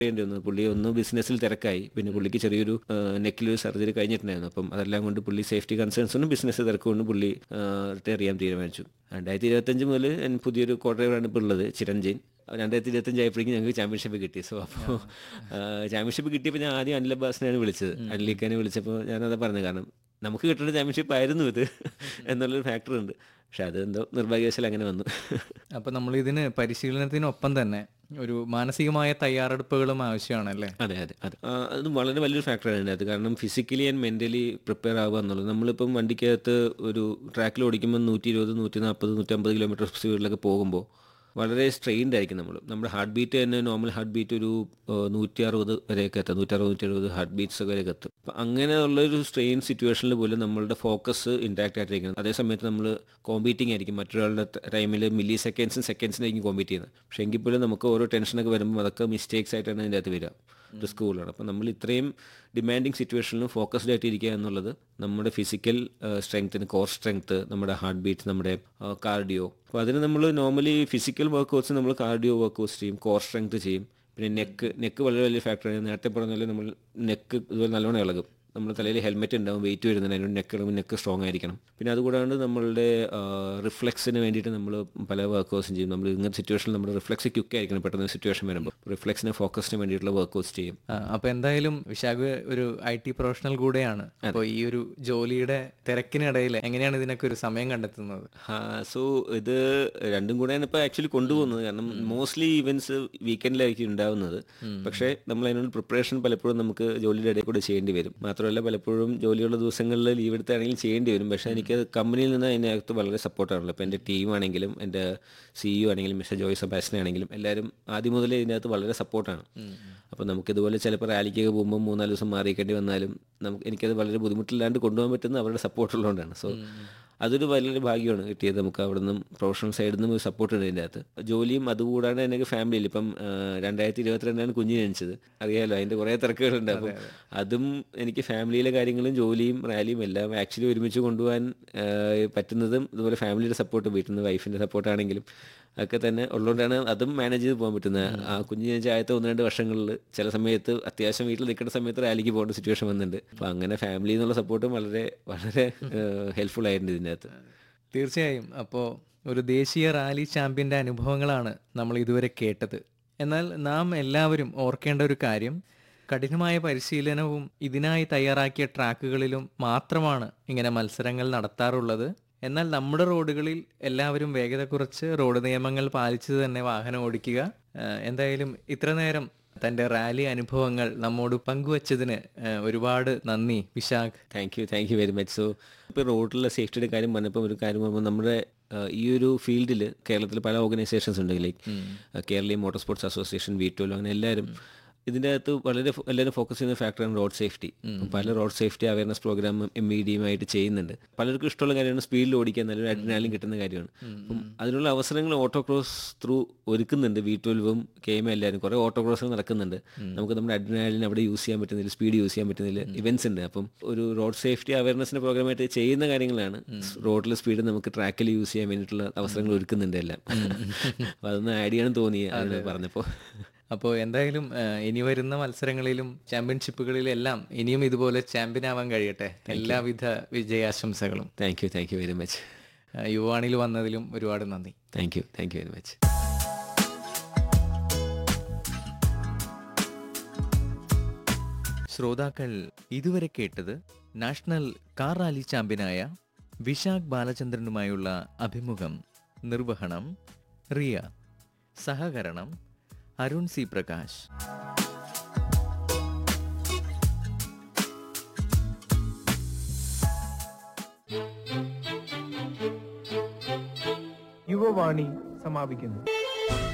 ചെയ്യേണ്ടി വന്നു പുള്ളി ഒന്ന് ബിസിനസ്സിൽ തിരക്കായി പിന്നെ പുള്ളിക്ക് ചെറിയൊരു നെക്കിലൊരു സർജറി കഴിഞ്ഞിട്ടുണ്ടായിരുന്നു അപ്പം അതെല്ലാം കൊണ്ട് പുള്ളി സേഫ്റ്റി കൺസേൺസും ബിസിനസ് തിരക്കുകൊണ്ട് പുള്ളി റിട്ടയർ ചെയ്യാൻ തീരുമാനിച്ചു രണ്ടായിരത്തി ഇരുപത്തഞ്ച് മുതൽ ഞാൻ പുതിയൊരു കോ ഡ്രൈവറാണ് ഇപ്പോൾ ഉള്ളത് ചിരഞ്ജീൻ രണ്ടായിരത്തി ഇരുപത്തഞ്ച് ആയപ്പോഴേക്കും ഞങ്ങൾക്ക് ചാമ്പ്യൻഷിപ്പ് കിട്ടി സോ അപ്പോൾ ചാമ്പ്യൻഷിപ്പ് കിട്ടിയപ്പോൾ ഞാൻ ആദ്യം അനിൽ അബ്ബാസിനെയാണ് വിളിച്ചത് അനിലിക്കാനെ വിളിച്ചപ്പോൾ ഞാനത് പറഞ്ഞത് കാരണം നമുക്ക് കിട്ടേണ്ട ചാമ്പ്യൻഷിപ്പ് ആയിരുന്നു ഇത് എന്നുള്ളൊരു ഫാക്ടർ ഉണ്ട് പക്ഷെ അത് എന്തോ നിർഭാഗ്യവശാൽ അങ്ങനെ വന്നു അപ്പൊ നമ്മൾ ഇതിന് പരിശീലനത്തിനൊപ്പം തന്നെ ഒരു മാനസികമായ തയ്യാറെടുപ്പുകളും ആവശ്യമാണല്ലേ അതെ അതെ അതെ ആ, അത് വളരെ വലിയൊരു ഫാക്ടറാണ് അതിനകത്ത് കാരണം ഫിസിക്കലി ആൻഡ് മെൻ്റലി പ്രിപ്പയർ ആവുക എന്നുള്ളത് നമ്മളിപ്പം വണ്ടിക്കകത്ത് ഒരു ട്രാക്കിൽ ഓടിക്കുമ്പോൾ നൂറ്റി ഇരുപത് നൂറ്റി നാൽപ്പത് നൂറ്റമ്പത് കിലോമീറ്റർ സ്പീഡിലൊക്കെ പോകുമ്പോൾ വളരെ സ്ട്രെയിൻഡ് ആയിരിക്കും നമ്മൾ നമ്മുടെ ഹാർട്ട് ബീറ്റ് തന്നെ നോർമൽ ഹാർട്ട് ബീറ്റ് ഒരു നൂറ്റി അറുപത് വരെയൊക്കെ എത്താം നൂറ്റി അറുപത് നൂറ്റി എഴുപത് ഹാർട്ട് ബീറ്റ്സ് വരെയൊക്കെ എത്തും അപ്പം അങ്ങനെയുള്ളൊരു സ്ട്രെയിൻ സിറ്റുവേഷനിൽ പോലും നമ്മളുടെ ഫോക്കസ് ഇൻടാക്റ്റ് ആയിട്ടിരിക്കണം അതേ സമയത്ത് നമ്മൾ കോമ്പീറ്റിംഗ് ആയിരിക്കും മറ്റൊരാളുടെ ടൈമിൽ മില്ലി സെക്കൻഡ്സും സെക്കൻഡ്സിനായിരിക്കും കോമ്പീറ്റ് ചെയ്യുന്നത് പക്ഷേ എങ്കിൽ പോലും നമുക്ക് ഓരോ ടെൻഷനൊക്കെ വരുമ്പോൾ അതൊക്കെ മിസ്റ്റേക്സ് ആയിട്ടാണ് അതിൻ്റെ അകത്ത് വരിക റിസ്ക് കൂടുതലാണ് അപ്പോൾ നമ്മൾ ഇത്രയും ഡിമാൻഡിങ് സിറ്റുവേഷനിലും ഫോക്കസ്ഡ് ആയിട്ട് ഇരിക്കുക എന്നുള്ളത് നമ്മുടെ ഫിസിക്കൽ സ്ട്രെങ്ത്തിന് കോർ സ്ട്രെങ്ത് നമ്മുടെ ഹാർട്ട് ബീറ്റ് നമ്മുടെ കാർഡിയോ അപ്പോൾ അതിന് നമ്മൾ നോർമലി ഫിസിക്കൽ വർക്കൗട്ട്സ് നമ്മൾ കാർഡിയോ വർക്കൗട്ട്സ് ചെയ്യും കോർ സ്ട്രെങ്ത് ചെയ്യും പിന്നെ നെക്ക് നെക്ക് വളരെ വലിയ ഫാക്ടറാണ് നേരത്തെ പറഞ്ഞ പോലെ നമ്മൾ നെക്ക് ഇതുപോലെ നല്ലോണം ഇളകും നമ്മുടെ തലയിൽ ഹെൽമെറ്റ് ഉണ്ടാവും വെയിറ്റ് വരുന്നുണ്ട് അതിനോട് നെക്ക് ഇളകുമ്പോൾ നെക്ക് സ്ട്രോങ് ആയിരിക്കണം പിന്നെ അതുകൂടാണ്ട് നമ്മളുടെ റിഫ്ലെക്സിന് വേണ്ടിയിട്ട് നമ്മൾ പല വർക്കൗട്ട്സും ചെയ്യും നമ്മൾ ഇങ്ങനത്തെ സിറ്റുവേഷനിൽ നമ്മുടെ റിഫ്ലെക്സ് ക്യുക്ക് ആയിരിക്കണം പെട്ടെന്ന് സിറ്റുവേഷൻ വരുമ്പോൾ റിഫ്ലെക്സിന് ഫോക്കസിന് വേണ്ടിയിട്ടുള്ള വർക്കൗട്ട്സ് ചെയ്യും ആ, അപ്പൊ എന്തായാലും വിശാഖ് ഒരു ഐ ടി പ്രൊഫഷണൽ കൂടെയാണ് അപ്പോൾ ഈ ഒരു ജോലിയുടെ തിരക്കിനിടയിൽ എങ്ങനെയാണ് ഇതിനൊക്കെ ഒരു സമയം കണ്ടെത്തുന്നത് സോ ഇത് രണ്ടും കൂടെയാണ് ഇപ്പോൾ ആക്ച്വലി കൊണ്ടുപോകുന്നത് കാരണം മോസ്റ്റ്ലി ഈവൻസ് വീക്കെൻഡിലായിരിക്കും ഉണ്ടാവുന്നത് പക്ഷേ നമ്മൾ അതിനുള്ള പ്രിപ്പറേഷൻ പലപ്പോഴും നമുക്ക് ജോലിയുടെ ഇടയിൽ കൂടെ ചെയ്യേണ്ടി വരും മാത്രമല്ല പലപ്പോഴും ജോലിയുള്ള ദിവസങ്ങളിൽ ലീവ് എടുത്താണെങ്കിലും ചെയ്യേണ്ടി വരും പക്ഷേ എനിക്ക് കമ്പനിയിൽ നിന്ന് അതിനകത്ത് വളരെ സപ്പോർട്ടാണല്ലോ ഇപ്പോൾ എൻ്റെ ടീമാണെങ്കിലും എൻ്റെ സിഇഒ ആണെങ്കിലും മിസ്റ്റർ ജോയ് സബാസിനെ ആണെങ്കിലും എല്ലാവരും ആദ്യം മുതലേ ഇതിനകത്ത് വളരെ സപ്പോർട്ടാണ് അപ്പോൾ നമുക്കിതുപോലെ ചിലപ്പോൾ റാലിക്കൊക്കെ പോകുമ്പോൾ മൂന്നാല് ദിവസം മാറിയേക്കേണ്ടി വന്നാലും നമുക്ക് എനിക്കത് വളരെ ബുദ്ധിമുട്ടില്ലാണ്ട് കൊണ്ടുപോകാൻ പറ്റുന്ന അവരുടെ സപ്പോർട്ട് ഉള്ളതുകൊണ്ടാണ് സോ അതൊരു വലിയൊരു ഭാഗ്യമാണ് കിട്ടിയത് നമുക്ക് അവിടെ നിന്നും പ്രൊഫഷണൽ സൈഡിൽ നിന്നും ഒരു സപ്പോർട്ട് ഉണ്ട് ഇതിൻ്റെ അകത്ത് ജോലിയും അതുകൂടാണ്ട് എനിക്ക് ഫാമിലിയിൽ ഇപ്പം ആ, രണ്ടായിരത്തി ഇരുപത്തിരണ്ടാണ് കുഞ്ഞ് ജനിച്ചത് അറിയാലോ അതിൻ്റെ കുറേ തിരക്കുകളുണ്ട് അപ്പം അതും എനിക്ക് ഫാമിലിയിലെ കാര്യങ്ങളും ജോലിയും റാലിയും എല്ലാം ആക്ച്വലി ഒരുമിച്ച് കൊണ്ടുപോകാൻ ആ, പറ്റുന്നതും ഇതുപോലെ ഫാമിലിയുടെ സപ്പോർട്ട് വീട്ടിൽ നിന്ന് വൈഫിൻ്റെ സപ്പോർട്ടാണെങ്കിലും ഒക്കെ തന്നെ ഉള്ളതുകൊണ്ടാണ് അതും മാനേജ് ചെയ്ത് പോകാൻ പറ്റുന്നത് ആ കുഞ്ഞ് ജനിച്ച ആദ്യത്തെ ഒന്ന് രണ്ട് വർഷങ്ങളിൽ ചില സമയത്ത് അത്യാവശ്യം വീട്ടിൽ നിൽക്കുന്ന സമയത്ത് റാലിക്ക് പോകേണ്ട സിറ്റുവേഷൻ വന്നിട്ടുണ്ട് അപ്പം അങ്ങനെ ഫാമിലി എന്നുള്ള സപ്പോർട്ടും വളരെ വളരെ ഹെൽപ്ഫുൾ ആയിട്ടുണ്ട് ഇതിൻ്റെ അകത്ത് തീർച്ചയായും അപ്പോൾ ഒരു ദേശീയ റാലി ചാമ്പ്യൻ്റെ അനുഭവങ്ങളാണ് നമ്മൾ ഇതുവരെ കേട്ടത് എന്നാൽ നാം എല്ലാവരും ഓർക്കേണ്ട ഒരു കാര്യം കഠിനമായ പരിശീലനവും ഇതിനായി തയ്യാറാക്കിയ ട്രാക്കുകളിലും മാത്രമാണ് ഇങ്ങനെ മത്സരങ്ങൾ നടത്താറുള്ളത് എന്നാൽ നമ്മുടെ റോഡുകളിൽ എല്ലാവരും വേഗത കുറച്ച് റോഡ് നിയമങ്ങൾ പാലിച്ച് തന്നെ വാഹനം ഓടിക്കുക ഏഹ് എന്തായാലും ഇത്ര നേരം തൻ്റെ റാലി അനുഭവങ്ങൾ നമ്മോട് പങ്കുവച്ചതിന് ഏഹ് ഒരുപാട് നന്ദി Vishakh thank you thank you very much so ഇപ്പോൾ റോഡിലെ സേഫ്റ്റിയുടെ കാര്യം പറഞ്ഞപ്പോൾ ഒരു കാര്യം പറയുമ്പോൾ നമ്മുടെ ആ, ഈ ഒരു ഫീൽഡിൽ കേരളത്തിൽ പല ഓർഗനൈസേഷൻസ് ഉണ്ട് ലൈക്ക് കേരളീയ മോട്ടോർ സ്പോർട്സ് അസോസിയേഷൻ വീറ്റോലോ അങ്ങനെ എല്ലാവരും ഇതിൻ്റെ അകത്ത് വളരെ ഫോ- എല്ലാവരും ഫോക്കസ് ചെയ്യുന്ന ഫാക്ടറാണ് റോഡ് സേഫ്റ്റി പല road safety awareness programme M E ഡിയുമായിട്ട് ചെയ്യുന്നുണ്ട് പലർക്കും ഇഷ്ടമുള്ള കാര്യമാണ് സ്പീഡിൽ ഓടിക്കാൻ നല്ലൊരു അഡ്രിനാലും കിട്ടുന്ന കാര്യമാണ് അപ്പം അതിനുള്ള അവസരങ്ങൾ ഓട്ടോക്രോസ് ത്രൂ ഒരുക്കുന്നുണ്ട് വി ട്വൽവും കെ എം എല്ലാവരും കുറേ ഓട്ടോക്രോസുകൾ നടക്കുന്നുണ്ട് നമുക്ക് നമ്മുടെ അഡ്രിനാലിന് അവിടെ യൂസ് ചെയ്യാൻ പറ്റുന്നില്ല സ്പീഡ് യൂസ് ചെയ്യാൻ പറ്റുന്നില്ല ഇവന്റ്സ് ഉണ്ട് അപ്പം ഒരു റോഡ് സേഫ്റ്റി അവയർനെസ്സിന്റെ പ്രോഗ്രാമായിട്ട് ചെയ്യുന്ന കാര്യങ്ങളാണ് റോഡിലെ സ്പീഡ് നമുക്ക് ട്രാക്കിൽ യൂസ് ചെയ്യാൻ വേണ്ടിയിട്ടുള്ള അവസരങ്ങൾ ഒരുക്കുന്നുണ്ട് എല്ലാം അപ്പം അതൊന്ന് ആഡ് ചെയ്യണം തോന്നി അതിന് പറഞ്ഞപ്പോൾ അപ്പോൾ എന്തായാലും ആ, ഇനി വരുന്ന മത്സരങ്ങളിലും ചാമ്പ്യൻഷിപ്പുകളിലും എല്ലാം ഇനിയും ഇതുപോലെ ചാമ്പ്യൻ ആവാൻ കഴിയട്ടെ എല്ലാവിധ വിജയാശംസകളും thank you thank you very much ആ, യുവാണിൽ വന്നതിലും ഒരുപാട് നന്ദി thank you thank you very much ശ്രോതാക്കൾ ഇതുവരെ കേട്ടത് നാഷണൽ കാർ റാലി ചാമ്പ്യനായ വിശാഖ് ബാലചന്ദ്രനുമായുള്ള അഭിമുഖം നിർവഹണം റിയ സഹകരണം അരുൺ സി പ്രകാശ് യുവവാണി സമാപിക്കുന്നു